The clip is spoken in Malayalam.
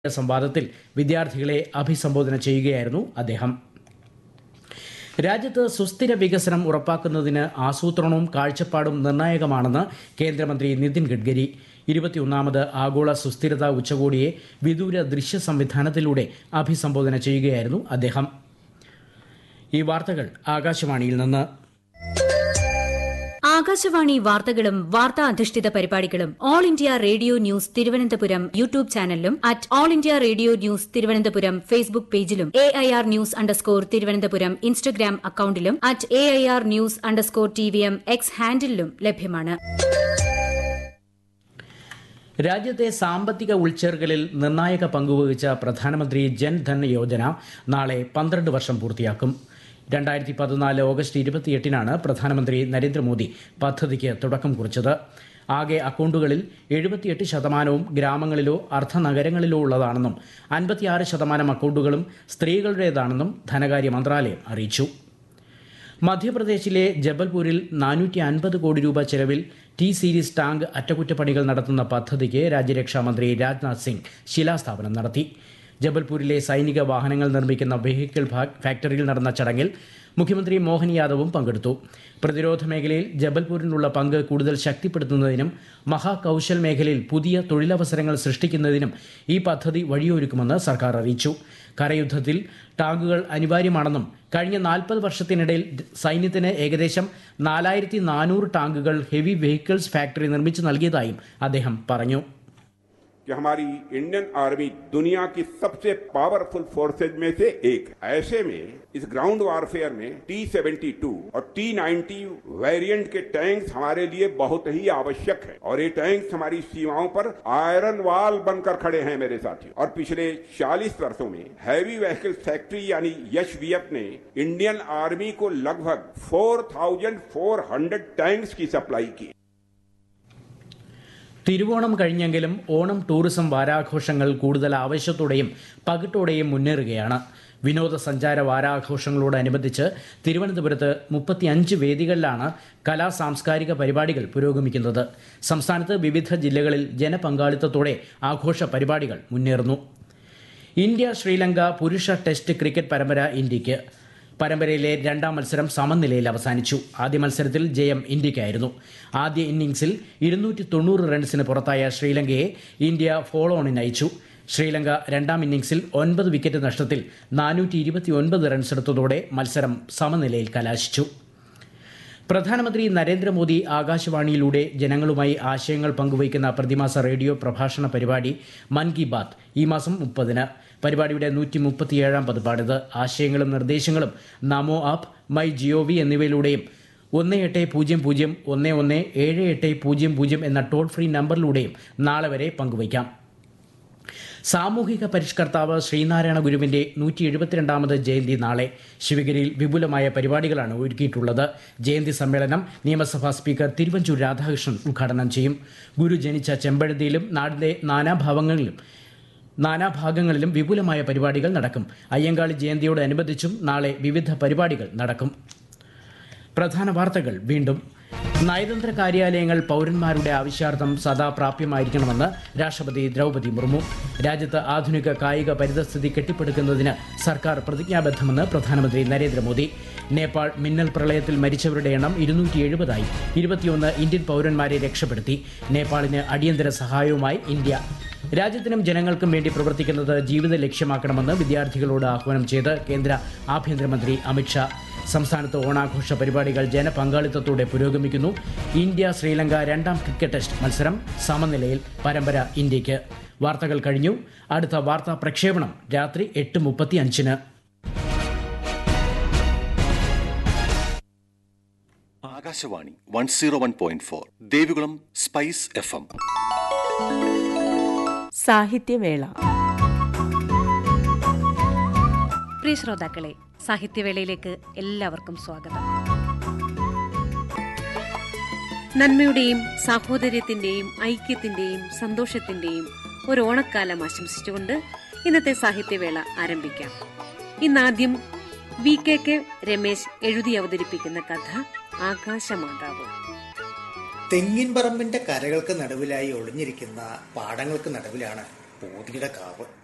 സംവാദത്തിൽ വിദ്യാർത്ഥികളെ അഭിസംബോധന ചെയ്യുകയായിരുന്നു അദ്ദേഹം രാജ്യത്ത് സുസ്ഥിര വികസനം ഉറപ്പാക്കുന്നതിന് ആസൂത്രണവും കാഴ്ചപ്പാടും നിർണായകമാണെന്ന് കേന്ദ്രമന്ത്രി നിതിൻ ഗഡ്കരി ഇരുപത്തിയൊന്നാമത് ആഗോള സുസ്ഥിരതാ ഉച്ചകോടിയെ വിദൂര ദൃശ്യ സംവിധാനത്തിലൂടെ അഭിസംബോധന ചെയ്യുകയായിരുന്നു അദ്ദേഹം ഈ വാർത്തകൾ ആകാശവാണിയിൽ നിന്ന് ആകാശവാണി വാർത്തകളും വാർത്താ അധിഷ്ഠിത പരിപാടികളും all India radio news Thiruvananthapuram YouTube ചാനലിലും at all India radio news Thiruvananthapuram Facebook പേജിലും A I R news underscore Thiruvananthapuram Instagram അക്കൌണ്ടിലും at A I R news underscore T V M X ഹാൻഡിലും ലഭ്യമാണ് രാജ്യത്തെ സാമ്പത്തിക ഉൾച്ചേർക്കലിൽ നിർണായക പങ്കുവഹിച്ച പ്രധാനമന്ത്രി ജൻധൻ യോജന നാളെ പന്ത്രണ്ട് വർഷം പൂർത്തിയാക്കും രണ്ടായിരത്തി പതിനാല് ഓഗസ്റ്റ് ഇരുപത്തിയെട്ടിനാണ് പ്രധാനമന്ത്രി നരേന്ദ്രമോദി പദ്ധതിക്ക് തുടക്കം കുറിച്ചത് ആകെ അക്കൗണ്ടുകളിൽ എഴുപത്തിയെട്ട് ശതമാനവും ഗ്രാമങ്ങളിലോ അർദ്ധനഗരങ്ങളിലോ ഉള്ളതാണെന്നും അൻപത്തിയാറ് ശതമാനം അക്കൗണ്ടുകളും സ്ത്രീകളുടേതാണെന്നും ധനകാര്യ മന്ത്രാലയം അറിയിച്ചു മധ്യപ്രദേശിലെ ജബൽപൂരിൽ നാനൂറ്റി അൻപത് കോടി രൂപ ചെലവിൽ ടി സീരീസ് ടാങ്ക് അറ്റകുറ്റപ്പണികൾ നടത്തുന്ന പദ്ധതിക്ക് രാജ്യരക്ഷാമന്ത്രി രാജ്നാഥ് സിംഗ് ശിലാസ്ഥാപനം നടത്തി ജബൽപൂരിലെ സൈനിക വാഹനങ്ങൾ നിർമ്മിക്കുന്ന വെഹിക്കിൾ ഫാക്ടറിയിൽ നടന്ന ചടങ്ങിൽ മുഖ്യമന്ത്രി മോഹൻ യാദവും പങ്കെടുത്തു പ്രതിരോധ മേഖലയിൽ ജബൽപൂരിനുള്ള പങ്ക് കൂടുതൽ ശക്തിപ്പെടുത്തുന്നതിനും മഹാകൌശൽ മേഖലയിൽ പുതിയ തൊഴിലവസരങ്ങൾ സൃഷ്ടിക്കുന്നതിനും ഈ പദ്ധതി വഴിയൊരുക്കുമെന്ന് സർക്കാർ അറിയിച്ചു കരയുദ്ധത്തിൽ ടാങ്കുകൾ അനിവാര്യമാണെന്നും കഴിഞ്ഞ നാൽപ്പത് വർഷത്തിനിടയിൽ സൈന്യത്തിന് ഏകദേശം നാലായിരത്തി നാനൂറ് ടാങ്കുകൾ ഹെവി വെഹിക്കിൾസ് ഫാക്ടറി നിർമ്മിച്ചു നൽകിയതായും അദ്ദേഹം പറഞ്ഞു कि हमारी इंडियन आर्मी दुनिया की सबसे पावरफुल फोर्सेज में से एक है ऐसे में इस ग्राउंड वारफेयर में टी सेवेंटी टू और टी नाइन्टी वेरिएंट के टैंक्स हमारे लिए बहुत ही आवश्यक है और ये टैंक्स हमारी सीमाओं पर आयरन वाल बनकर खड़े हैं मेरे साथियों और पिछले 40 वर्षों में हैवी व्हीकल फैक्ट्री यानी यश ने इंडियन आर्मी को लगभग 4,400 टैंक्स की सप्लाई की തിരുവോണം കഴിഞ്ഞെങ്കിലും ഓണം ടൂറിസം വാരാഘോഷങ്ങൾ കൂടുതൽ ആവേശത്തോടെയും പകിട്ടോടെയും മുന്നേറുകയാണ് വിനോദസഞ്ചാര വാരാഘോഷങ്ങളോടനുബന്ധിച്ച് തിരുവനന്തപുരത്ത് മുപ്പത്തിയഞ്ച് വേദികളിലാണ് കലാ സാംസ്കാരിക പരിപാടികൾ പുരോഗമിക്കുന്നത് സംസ്ഥാനത്ത് വിവിധ ജില്ലകളിൽ ജനപങ്കാളിത്തത്തോടെ ആഘോഷ പരിപാടികൾ മുന്നേറുന്നു ഇന്ത്യ ശ്രീലങ്ക പുരുഷ ടെസ്റ്റ് ക്രിക്കറ്റ് പരമ്പര ഇന്ത്യയ്ക്ക് പരമ്പരയിലെ രണ്ടാം മത്സരം സമനിലയിൽ അവസാനിച്ചു ആദ്യ മത്സരത്തിൽ ജയം ഇന്ത്യയ്ക്കായിരുന്നു ആദ്യ ഇന്നിംഗ്സിൽ ഇരുന്നൂറ്റി തൊണ്ണൂറ് റൺസിന് പുറത്തായ ശ്രീലങ്കയെ ഇന്ത്യ ഫോളോ ഓണിന് അയച്ചു ശ്രീലങ്ക രണ്ടാം ഇന്നിംഗ്സിൽ ഒൻപത് വിക്കറ്റ് നഷ്ടത്തിൽ നാനൂറ്റി ഇരുപത്തിയൊൻപത് റൺസെടുത്തതോടെ മത്സരം സമനിലയിൽ കലാശിച്ചു പ്രധാനമന്ത്രി നരേന്ദ്രമോദി ആകാശവാണിയിലൂടെ ജനങ്ങളുമായി ആശയങ്ങൾ പങ്കുവയ്ക്കുന്ന പ്രതിമാസ റേഡിയോ പ്രഭാഷണ പരിപാടി മൻ കി ബാത്ത് ഈ മാസം മുപ്പതിന് പരിപാടിയുടെ നൂറ്റി മുപ്പത്തിയേഴാം പതിപ്പാണിത് ആശയങ്ങളും നിർദ്ദേശങ്ങളും Namo app my G O V എന്നിവയിലൂടെയും ഒന്ന് എട്ട് പൂജ്യം പൂജ്യം ഒന്ന് ഒന്ന് ഏഴ് എട്ട് പൂജ്യം പൂജ്യം എന്ന ടോൾ ഫ്രീ നമ്പറിലൂടെയും നാളെ വരെ പങ്കുവയ്ക്കാം സാമൂഹിക പരിഷ്കർത്താവ് ശ്രീനാരായണ ഗുരുവിന്റെ നൂറ്റി എഴുപത്തിരണ്ടാമത് ജയന്തി നാളെ ശിവഗിരിയിൽ വിപുലമായ പരിപാടികളാണ് ഒരുക്കിയിട്ടുള്ളത് ജയന്തി സമ്മേളനം നിയമസഭാ സ്പീക്കർ തിരുവഞ്ചൂർ രാധാകൃഷ്ണൻ ഉദ്ഘാടനം ചെയ്യും ഗുരു ജനിച്ച ചെമ്പഴന്തിയിലും നാടിന്റെ നാനാഭാവങ്ങളിലും നാനാഭാഗങ്ങളിലും വിപുലമായ പരിപാടികൾ നടക്കും അയ്യങ്കാളി ജയന്തിയോടനുബന്ധിച്ചും നാളെ വിവിധ പരിപാടികൾ നടക്കും പ്രധാന വാർത്തകൾ വീണ്ടും നയതന്ത്ര കാര്യാലയങ്ങൾ പൗരന്മാരുടെ ആവശ്യാർത്ഥം സദാ പ്രാപ്യമായിരിക്കണമെന്ന് രാഷ്ട്രപതി ദ്രൗപദി മുർമു രാജ്യത്ത് ആധുനിക കായിക പരിതസ്ഥിതി കെട്ടിപ്പടുക്കുന്നതിന് സർക്കാർ പ്രതിജ്ഞാബദ്ധമെന്ന് പ്രധാനമന്ത്രി നരേന്ദ്രമോദി നേപ്പാൾ മിന്നൽ പ്രളയത്തിൽ മരിച്ചവരുടെ എണ്ണം ഇരുന്നൂറ്റി എഴുപതായി ഇരുപത്തിയൊന്ന് ഇന്ത്യൻ പൗരന്മാരെ രക്ഷപ്പെടുത്തി നേപ്പാളിന് അടിയന്തര സഹായവുമായി ഇന്ത്യ രാജ്യത്തിനും ജനങ്ങൾക്കും വേണ്ടി പ്രവർത്തിക്കുന്നത് ജീവിത ലക്ഷ്യമാക്കണമെന്ന് വിദ്യാർത്ഥികളോട് ആഹ്വാനം ചെയ്ത് കേന്ദ്ര ആഭ്യന്തരമന്ത്രി അമിത്ഷാ സംസ്ഥാനത്ത് ഓണാഘോഷ പരിപാടികൾ ജനപങ്കാളിത്തത്തോടെ പുരോഗമിക്കുന്നു ഇന്ത്യ ശ്രീലങ്ക രണ്ടാം ക്രിക്കറ്റ് ടെസ്റ്റ് മത്സരം സമനിലയിൽ പരമ്പര ഇന്ത്യയ്ക്ക് വാർത്തകൾ കഴിഞ്ഞു അടുത്ത വാർത്താ പ്രക്ഷേപണം രാത്രി എട്ട് മുപ്പത്തി അഞ്ചിന് Akashvani one zero one point four Devikulam spice F M Sahithyavela പ്രിയ ശ്രോതാക്കളെ സാഹിത്യവേളയിലേക്ക് എല്ലാവർക്കും സ്വാഗതം നന്മയുടെയും സാഹോദര്യത്തിന്റെയും ഐക്യത്തിന്റെയും സന്തോഷത്തിന്റെയും ഒരു ഓണക്കാലം ആശംസിച്ചുകൊണ്ട് ഇന്നത്തെ സാഹിത്യവേള ആരംഭിക്കാം ഇന്നാദ്യം വി കെ കെ രമേശ് എഴുതി അവതരിപ്പിക്കുന്ന കഥ ആകാശമാതാവ് തെങ്ങിൻ പറമ്പിന്റെ കരകൾക്ക് നടുവിലായി ഒളിഞ്ഞിരിക്കുന്ന പാടങ്ങൾക്ക് നടുവിലാണ് പോതിയുടെ കാവ്